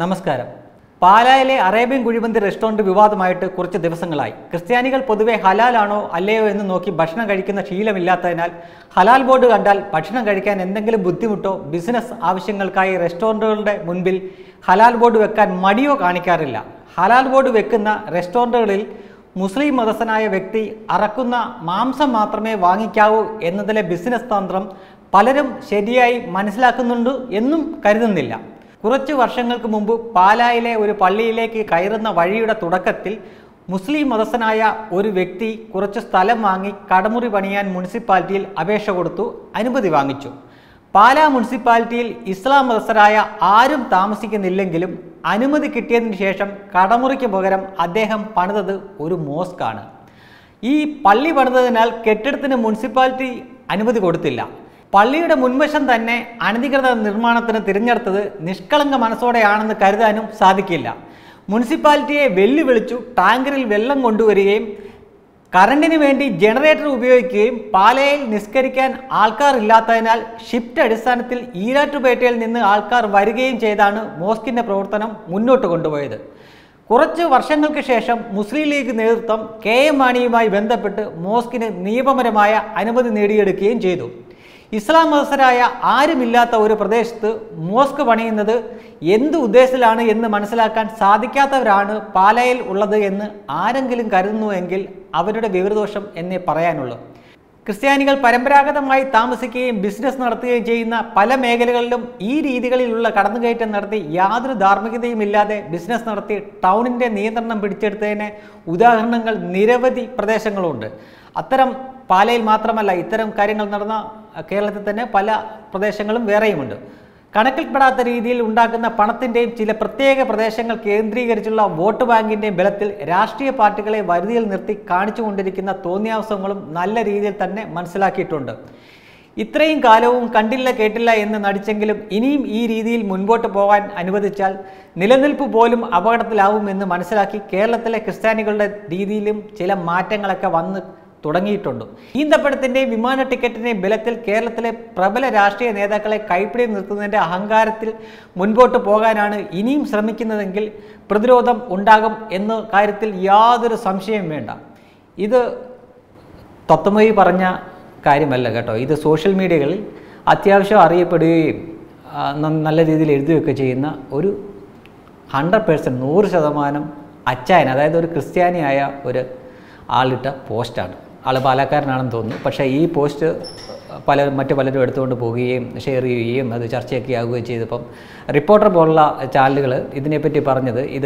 നമസ്കാരം പാലായിലെ Arabian kuzhimanthi restaurant വിവാദമായിട്ട് കുറച്ച് ദിവസങ്ങളായി ക്രിസ്ത്യാനികൾ പൊതുവെ ഹലാലാണോ അല്ലയോ എന്ന് നോക്കി ഭക്ഷണം കഴിക്കുന്ന ശീലമില്ലാത്തതിനാൽ ഹലാൽ ബോർഡ് കണ്ടാൽ ഭക്ഷണം കഴിക്കാൻ എന്തെങ്കിലും ബുദ്ധിമുട്ടോ ബിസിനസ് ആവശ്യങ്ങൾക്കായി റെസ്റ്റോറൻറ്റുകളുടെ മുൻപിൽ ഹലാൽ ബോർഡ് വെക്കാൻ മടിയോ കാണിക്കാറില്ല ഹലാൽ ബോർഡ് വെക്കുന്ന റെസ്റ്റോറൻറ്റുകളിൽ മുസ്ലിം മതസ്ഥനായ വ്യക്തി അറക്കുന്ന മാംസം മാത്രമേ വാങ്ങിക്കാവൂ എന്നതിലെ ബിസിനസ് തന്ത്രം പലരും ശരിയായി മനസ്സിലാക്കുന്നുണ്ട് എന്നും കരുതുന്നില്ല കുറച്ച് വർഷങ്ങൾക്ക് മുമ്പ് പാലായിലെ ഒരു പള്ളിയിലേക്ക് കയറുന്ന വഴിയുടെ തുടക്കത്തിൽ മുസ്ലിം മതസ്ഥനായ ഒരു വ്യക്തി കുറച്ച് സ്ഥലം വാങ്ങി കടമുറി പണിയാൻ മുനിസിപ്പാലിറ്റിയിൽ അപേക്ഷ കൊടുത്തു അനുമതി വാങ്ങിച്ചു പാലാ മുനിസിപ്പാലിറ്റിയിൽ ഇസ്ലാം മതസ്ഥരായ ആരും താമസിക്കുന്നില്ലെങ്കിലും അനുമതി കിട്ടിയതിന് ശേഷം കടമുറിക്ക് പകരം അദ്ദേഹം പണിതത് ഒരു മോസ്കാണ് ഈ പള്ളി പണിതതിനാൽ കെട്ടിടത്തിന് മുനിസിപ്പാലിറ്റി അനുമതി കൊടുത്തില്ല പള്ളിയുടെ മുൻവശം തന്നെ അനധികൃത നിർമ്മാണത്തിന് തിരഞ്ഞെടുത്തത് നിഷ്കളങ്ക മനസ്സോടെയാണെന്ന് കരുതാനും സാധിക്കില്ല മുനിസിപ്പാലിറ്റിയെ വെല്ലുവിളിച്ചു ടാങ്കറിൽ വെള്ളം കൊണ്ടുവരികയും കറണ്ടിന് വേണ്ടി ജനറേറ്റർ ഉപയോഗിക്കുകയും പാലയിൽ നിസ്കരിക്കാൻ ആൾക്കാർ ഷിഫ്റ്റ് അടിസ്ഥാനത്തിൽ ഈരാറ്റുപേട്ടയിൽ നിന്ന് ആൾക്കാർ വരികയും ചെയ്താണ് മോസ്കിൻ്റെ പ്രവർത്തനം മുന്നോട്ട് കൊണ്ടുപോയത് കുറച്ച് വർഷങ്ങൾക്ക് ശേഷം മുസ്ലിം ലീഗ് നേതൃത്വം കെ എം മാണിയുമായി ബന്ധപ്പെട്ട് മോസ്കിന് നിയമപരമായ അനുമതി നേടിയെടുക്കുകയും ചെയ്തു ഇസ്ലാം മതസ്ഥരായ ആരുമില്ലാത്ത ഒരു പ്രദേശത്ത് മോസ്ക് പണിയുന്നത് എന്ത് ഉദ്ദേശത്തിലാണ് എന്ന് മനസ്സിലാക്കാൻ സാധിക്കാത്തവരാണ് പാലയിൽ ഉള്ളത് എന്ന് ആരെങ്കിലും കരുതുന്നുവെങ്കിൽ അവരുടെ വിവരദോഷം എന്നേ പറയാനുള്ളൂ ക്രിസ്ത്യാനികൾ പരമ്പരാഗതമായി താമസിക്കുകയും ബിസിനസ് നടത്തുകയും ചെയ്യുന്ന പല മേഖലകളിലും ഈ രീതികളിലുള്ള കടന്നുകയറ്റം നടത്തി യാതൊരു ധാർമ്മികതയും ഇല്ലാതെ ബിസിനസ് നടത്തി ടൗണിൻ്റെ നിയന്ത്രണം പിടിച്ചെടുത്തതിന് ഉദാഹരണങ്ങൾ നിരവധി പ്രദേശങ്ങളുണ്ട് അത്തരം പാലയിൽ മാത്രമല്ല ഇത്തരം കാര്യങ്ങൾ നടന്ന കേരളത്തിൽ തന്നെ പല പ്രദേശങ്ങളും വേറെയുമുണ്ട് കണക്കിൽപ്പെടാത്ത രീതിയിൽ ഉണ്ടാക്കുന്ന പണത്തിൻ്റെയും ചില പ്രത്യേക പ്രദേശങ്ങൾ കേന്ദ്രീകരിച്ചുള്ള വോട്ട് ബാങ്കിൻ്റെയും ബലത്തിൽ രാഷ്ട്രീയ പാർട്ടികളെ വരുതിയിൽ നിർത്തി കാണിച്ചുകൊണ്ടിരിക്കുന്ന തോന്നിയാവസങ്ങളും നല്ല രീതിയിൽ തന്നെ മനസ്സിലാക്കിയിട്ടുണ്ട് ഇത്രയും കാലവും കണ്ടില്ല കേട്ടില്ല എന്ന് നടിച്ചെങ്കിലും ഇനിയും ഈ രീതിയിൽ മുൻപോട്ട് പോകാൻ അനുവദിച്ചാൽ നിലനിൽപ്പ് പോലും അപകടത്തിലാവുമെന്ന് മനസ്സിലാക്കി കേരളത്തിലെ ക്രിസ്ത്യാനികളുടെ രീതിയിലും ചില മാറ്റങ്ങളൊക്കെ വന്ന് തുടങ്ങിയിട്ടുണ്ട് ഈന്തപ്പഴത്തിൻ്റെയും വിമാന ടിക്കറ്റിൻ്റെയും ബലത്തിൽ കേരളത്തിലെ പ്രബല രാഷ്ട്രീയ നേതാക്കളെ കൈപ്പിടി നിർത്തുന്നതിൻ്റെ അഹങ്കാരത്തിൽ മുൻപോട്ട് പോകാനാണ് ഇനിയും ശ്രമിക്കുന്നതെങ്കിൽ പ്രതിരോധം ഉണ്ടാകും എന്ന കാര്യത്തിൽ യാതൊരു സംശയവും വേണ്ട ഇത് തത്വമയി പറഞ്ഞ കാര്യമല്ല കേട്ടോ ഇത് സോഷ്യൽ മീഡിയകളിൽ അത്യാവശ്യം അറിയപ്പെടുകയും ആ, ന- നല്ല രീതിയിൽ എഴുതുകയൊക്കെ ചെയ്യുന്ന ഒരു ഹൺഡ്രഡ് പേഴ്സൻറ്റ് നൂറ് ശതമാനം അച്ചായൻ അതായത് ഒരു ക്രിസ്ത്യാനിയായ ഒരു ആളിട്ട പോസ്റ്റാണ് ആൾ പാലക്കാരനാണെന്ന് തോന്നുന്നു പക്ഷേ ഈ പോസ്റ്റ് പല മറ്റു പലരും എടുത്തുകൊണ്ട് പോവുകയും ഷെയർ ചെയ്യുകയും അത് ചർച്ചയൊക്കെ ആവുകയും ചെയ്തപ്പം റിപ്പോർട്ടർ പോലുള്ള ചാനലുകൾ ഇതിനെപ്പറ്റി പറഞ്ഞത് ഇത്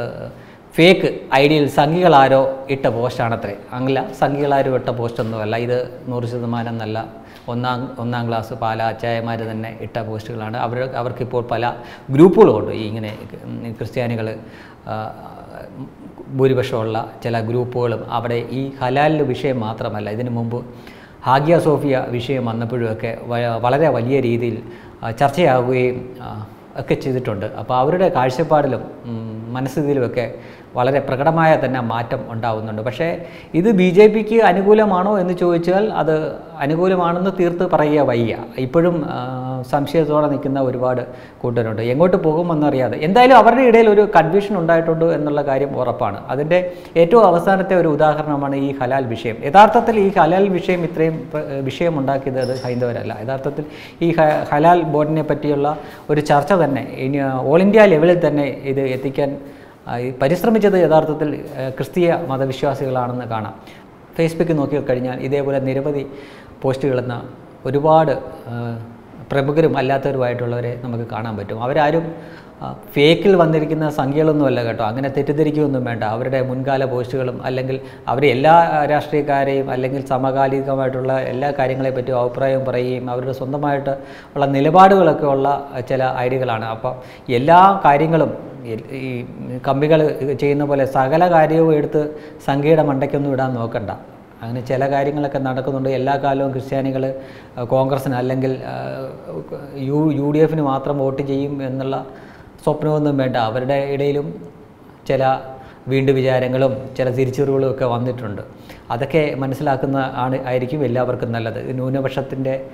ഫേക്ക് ഐഡിയയിൽ സംഘികളാരോ ഇട്ട പോസ്റ്റാണത്രേ അങ്ങല്ല സംഘികളാരോ ഇട്ട പോസ്റ്റൊന്നുമല്ല ഇത് നൂറ് ശതമാനം നല്ല ഒന്നാം ഒന്നാം ക്ലാസ് പാല അച്ചായമാർ തന്നെ ഇട്ട പോസ്റ്റുകളാണ് അവർ അവർക്കിപ്പോൾ പല ഗ്രൂപ്പുകളുമുണ്ട് ഈ ഇങ്ങനെ ക്രിസ്ത്യാനികൾ ഭൂരിപക്ഷമുള്ള ചില ഗ്രൂപ്പുകളും അവിടെ ഈ ഹലാലിൻ്റെ വിഷയം മാത്രമല്ല ഇതിനു മുമ്പ് ഹാഗിയ സോഫിയ വിഷയം വന്നപ്പോഴുമൊക്കെ വ- വളരെ വലിയ രീതിയിൽ ആ, ചർച്ചയാവുകയും ആ, ഒക്കെ ചെയ്തിട്ടുണ്ട് അപ്പോൾ അവരുടെ കാഴ്ചപ്പാടിലും ഉം, മനസ്ഥിതിയിലുമൊക്കെ വളരെ പ്രകടമായ തന്നെ മാറ്റം ഉണ്ടാവുന്നുണ്ട് പക്ഷേ ഇത് ബി ജെ പിക്ക് അനുകൂലമാണോ എന്ന് ചോദിച്ചാൽ അത് അനുകൂലമാണെന്ന് തീർത്ത് പറയുക വയ്യ ഇപ്പോഴും ആ, സംശയത്തോടെ നിൽക്കുന്ന ഒരുപാട് കൂട്ടരുണ്ട് എങ്ങോട്ട് പോകുമെന്നറിയാതെ എന്തായാലും അവരുടെ ഇടയിൽ ഒരു കൺഫ്യൂഷൻ ഉണ്ടായിട്ടുണ്ട് എന്നുള്ള കാര്യം ഉറപ്പാണ് അതിൻ്റെ ഏറ്റവും അവസാനത്തെ ഒരു ഉദാഹരണമാണ് ഈ ഹലാൽ വിഷയം യഥാർത്ഥത്തിൽ ഈ ഹലാൽ വിഷയം ഇത്രയും പ്ര- വിഷയം ഉണ്ടാക്കിയത് അത് ഹൈന്ദവരല്ല യഥാർത്ഥത്തിൽ ഈ ഹ- ഹലാൽ ബോർഡിനെ പറ്റിയുള്ള ഒരു ചർച്ച തന്നെ ഇനി ഓൾ ഇന്ത്യ ലെവലിൽ തന്നെ ഇത് എത്തിക്കാൻ ആ, ഈ പരിശ്രമിച്ചത് യഥാർത്ഥത്തിൽ ആ, ക്രിസ്തീയ മതവിശ്വാസികളാണെന്ന് കാണാം ഫേസ്ബുക്ക് നോക്കിക്കഴിഞ്ഞാൽ ഇതേപോലെ നിരവധി പോസ്റ്റുകളെന്ന ഒരുപാട് ആ, പ്രമുഖരും അല്ലാത്തവരുമായിട്ടുള്ളവരെ നമുക്ക് കാണാൻ പറ്റും അവരാരും ആ, ഫേക്കിൽ വന്നിരിക്കുന്ന സംഖ്യകളൊന്നുമല്ല കേട്ടോ അങ്ങനെ തെറ്റിദ്ധരിക്കുകയൊന്നും വേണ്ട അവരുടെ മുൻകാല പോസ്റ്റുകളും അല്ലെങ്കിൽ അവർ എല്ലാ രാഷ്ട്രീയക്കാരെയും അല്ലെങ്കിൽ സമകാലികമായിട്ടുള്ള എല്ലാ കാര്യങ്ങളെപ്പറ്റിയും അഭിപ്രായം പറയുകയും അവരുടെ സ്വന്തമായിട്ട് ഉള്ള നിലപാടുകളൊക്കെ ഉള്ള ചില ഐഡിയകളാണ് അപ്പം എല്ലാ കാര്യങ്ങളും എൽ- ഈ കമ്പികൾ ചെയ്യുന്ന പോലെ സകല കാര്യവും എടുത്ത് സംഖ്യയുടെ മണ്ടയ്ക്കൊന്നും ഇടാൻ നോക്കണ്ട അങ്ങനെ ചില കാര്യങ്ങളൊക്കെ നടക്കുന്നുണ്ട് എല്ലാ കാലവും ക്രിസ്ത്യാനികൾ കോൺഗ്രസ്സിന് അല്ലെങ്കിൽ ആ, യു യു ഡി എഫിന് മാത്രം വോട്ട് ചെയ്യും എന്നുള്ള സ്വപ്നമൊന്നും വേണ്ട അവരുടെ ഇടയിലും ചില വീണ്ടു വിചാരങ്ങളും ചില തിരിച്ചറിവുകളും ഒക്കെ വന്നിട്ടുണ്ട് അതൊക്കെ മനസ്സിലാക്കുന്ന ആണ് ആയിരിക്കും എല്ലാവർക്കും നല്ലത് ന്യൂനപക്ഷത്തിൻ്റെ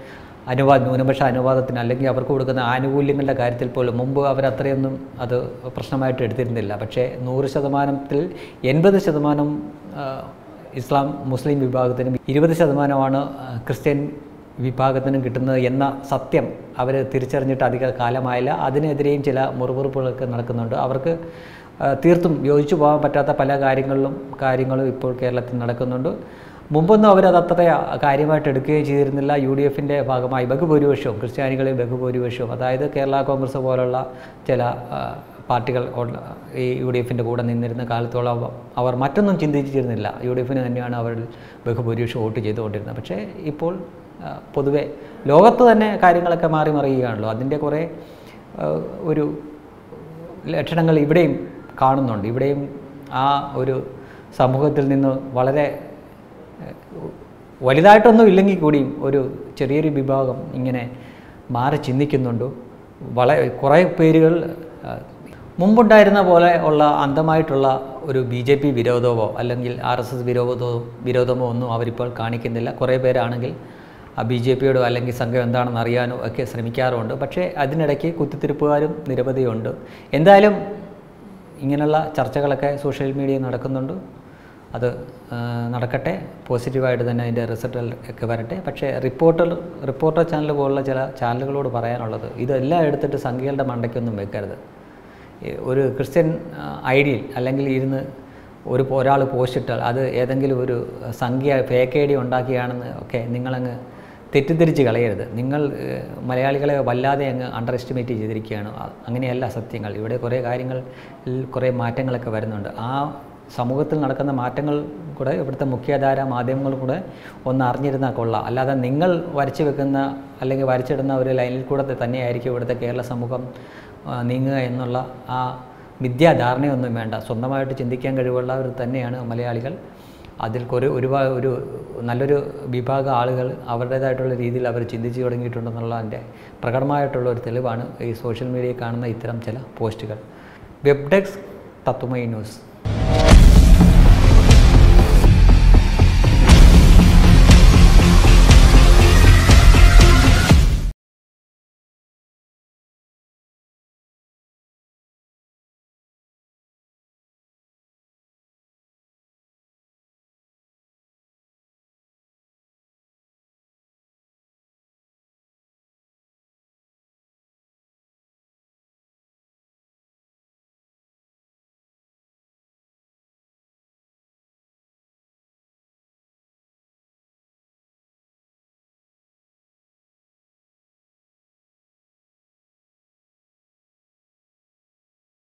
അനുവാദ ന്യൂനപക്ഷ അനുവാദത്തിന് അല്ലെങ്കിൽ അവർക്ക് കൊടുക്കുന്ന ആനുകൂല്യങ്ങളുടെ കാര്യത്തിൽ പോലും മുമ്പ് അവരത്രയൊന്നും അത് പ്രശ്നമായിട്ട് എടുത്തിരുന്നില്ല പക്ഷേ നൂറ് ശതമാനത്തിൽ എൺപത് ശതമാനം ആ, ഇസ്ലാം മുസ്ലിം വിഭാഗത്തിനും ഇരുപത് ശതമാനമാണ് ആ, ക്രിസ്ത്യൻ വിഭാഗത്തിനും കിട്ടുന്നത് എന്ന സത്യം അവർ തിരിച്ചറിഞ്ഞിട്ട് അധിക കാലമായില്ല അതിനെതിരെയും ചില മുറിവുറുപ്പുകളൊക്കെ നടക്കുന്നുണ്ട് അവർക്ക് ആ, തീർത്തും യോജിച്ചു പോകാൻ പറ്റാത്ത പല കാര്യങ്ങളിലും കാര്യങ്ങളും ഇപ്പോൾ കേരളത്തിൽ നടക്കുന്നുണ്ട് മുമ്പൊന്നും അവരത് അത്ര കാര്യമായിട്ട് എടുക്കുകയും ചെയ്തിരുന്നില്ല യു ഡി എഫിൻ്റെ ഭാഗമായി ബഹുഭൂരിപക്ഷവും ക്രിസ്ത്യാനികളെ ബഹുഭൂരിപക്ഷവും അതായത് കേരള കോൺഗ്രസ് പോലുള്ള ചില ആ, പാർട്ടികൾ ഉള്ള- ഈ യു ഡി എഫിൻ്റെ കൂടെ നിന്നിരുന്ന കാലത്തോളം അവ- അവർ മറ്റൊന്നും ചിന്തിച്ചിരുന്നില്ല യു ഡി എഫിന് തന്നെയാണ് അവർ ബഹുഭൂരിപക്ഷം വോട്ട് ചെയ്തുകൊണ്ടിരുന്നത് പക്ഷേ ഇപ്പോൾ ആ, പൊതുവെ ലോകത്ത് തന്നെ കാര്യങ്ങളൊക്കെ മാറി മറിയുകയാണല്ലോ അതിൻ്റെ കുറേ ആ, ഒരു ലക്ഷണങ്ങൾ ഇവിടെയും കാണുന്നുണ്ട് ഇവിടെയും ആ ഒരു സമൂഹത്തിൽ നിന്ന് വളരെ ഏഹ്, വലുതായിട്ടൊന്നും ഇല്ലെങ്കിൽ കൂടിയും ഒരു ചെറിയൊരു വിഭാഗം ഇങ്ങനെ മാറി ചിന്തിക്കുന്നുണ്ട് വളരെ കുറേ പേരുകൾ ആ, മുമ്പുണ്ടായിരുന്ന പോലെ ഉള്ള അന്ധമായിട്ടുള്ള ഒരു ബി ജെ പി വിരോധമോ അല്ലെങ്കിൽ ആർ എസ് എസ് വിരോധമോ വിരോധമോ ഒന്നും അവരിപ്പോൾ കാണിക്കുന്നില്ല കുറേ പേരാണെങ്കിൽ ബി ജെ പിയോടോ അല്ലെങ്കിൽ സംഘം എന്താണെന്ന് അറിയാനോ ഒക്കെ ശ്രമിക്കാറുമുണ്ട് പക്ഷേ അതിനിടയ്ക്ക് കുത്തിത്തിരിപ്പുകാരും നിരവധിയുണ്ട് എന്തായാലും ഇങ്ങനെയുള്ള ചർച്ചകളൊക്കെ സോഷ്യൽ മീഡിയയിൽ നടക്കുന്നുണ്ട് അത് ആ, നടക്കട്ടെ പോസിറ്റീവായിട്ട് തന്നെ അതിൻ്റെ റിസൾട്ട് ഒക്കെ വരട്ടെ പക്ഷേ റിപ്പോർട്ടർ റിപ്പോർട്ടർ ചാനൽ പോലുള്ള ചില ചാനലുകളോട് പറയാനുള്ളത് ഇതെല്ലാം എടുത്തിട്ട് സംഖ്യകളുടെ മണ്ടയ്ക്കൊന്നും വെക്കരുത് ഈ ഒരു ക്രിസ്ത്യൻ ഐഡിയിൽ അല്ലെങ്കിൽ ഇരുന്ന് ഒരു ഒരാൾ പോസ്റ്റ് ഇട്ടാൽ അത് ഏതെങ്കിലും ഒരു സംഖ്യ ഫേക്ക് ഐ ഡി ഉണ്ടാക്കിയാണെന്ന് ഒക്കെ നിങ്ങളങ്ങ് തെറ്റിദ്ധരിച്ച് കളയരുത് നിങ്ങൾ ഏഹ്, മലയാളികളെ വല്ലാതെ അങ്ങ് അണ്ടർ എസ്റ്റിമേറ്റ് ചെയ്തിരിക്കുകയാണ് അ- അങ്ങനെയല്ല സത്യങ്ങൾ ഇവിടെ കുറേ കാര്യങ്ങളിൽ കുറേ മാറ്റങ്ങളൊക്കെ വരുന്നുണ്ട് ആ സമൂഹത്തിൽ നടക്കുന്ന മാറ്റങ്ങൾ കൂടെ ഇവിടുത്തെ മുഖ്യധാര മാധ്യമങ്ങൾ കൂടെ ഒന്ന് അറിഞ്ഞിരുന്നാൽ കൊള്ളാം അല്ലാതെ നിങ്ങൾ വരച്ചു വെക്കുന്ന അല്ലെങ്കിൽ വരച്ചിടുന്ന ഒരു ലൈനിൽ കൂടെ തന്നെയായിരിക്കും ഇവിടുത്തെ കേരള സമൂഹം ആ, നീങ്ങുക എന്നുള്ള ആ മിഥ്യാധാരണയൊന്നും വേണ്ട സ്വന്തമായിട്ട് ചിന്തിക്കാൻ കഴിവുള്ളവർ തന്നെയാണ് മലയാളികൾ അതിൽ ഒരു ഒരുപാട് ഒരു നല്ലൊരു വിഭാഗം ആളുകൾ അവരുടേതായിട്ടുള്ള രീതിയിൽ അവർ ചിന്തിച്ചു തുടങ്ങിയിട്ടുണ്ടെന്നുള്ളതിൻ്റെ പ്രകടമായിട്ടുള്ള ഒരു തെളിവാണ് ഈ സോഷ്യൽ മീഡിയയിൽ കാണുന്ന ഇത്തരം ചില പോസ്റ്റുകൾ വെബ് ഡെസ്ക് തത്വമൈ ന്യൂസ്